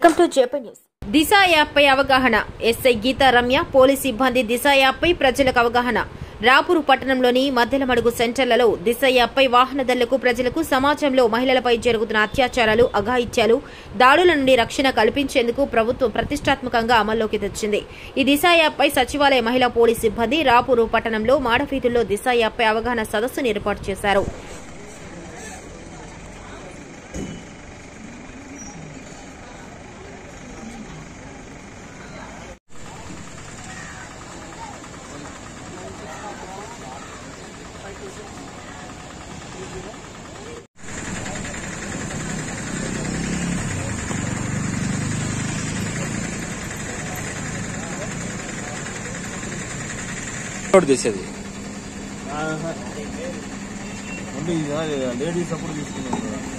welcome to JP news దిశ యాప్పై అవగాహన ఎస్ఐ గీతా రమ్య పోలీస్ సిబ్బంది దిశ యాప్పై ప్రజలకు అవగాహన రాపూరు పట్టణంలోని మద్దెలమడుగు సెంటర్లలో దిశ యాప్పై వాహనదారులకు ప్రజలకు సమాజంలో మహిళలపై జరుగుతున్న అత్యాచారాలు అఘాయిత్యాలు దాడుల నుండి రక్షణ కల్పించేందుకు ప్రభుత్వం ప్రతిష్టాత్మకంగా అమల్లోకి తెచ్చింది ఈ దిశ యాప్పై సచివాలయ మహిళా పోలీస్ సిబ్బంది రాపూరు పట్టణంలో మాడవీధుల్లో దిశ యాప్పై అవగాహన సదస్సును ఏర్పాటు చేశారు రోడ్ తీసేది అంటే ఇది లేడీస్ అప్పుడు తీసుకున్నాం కదా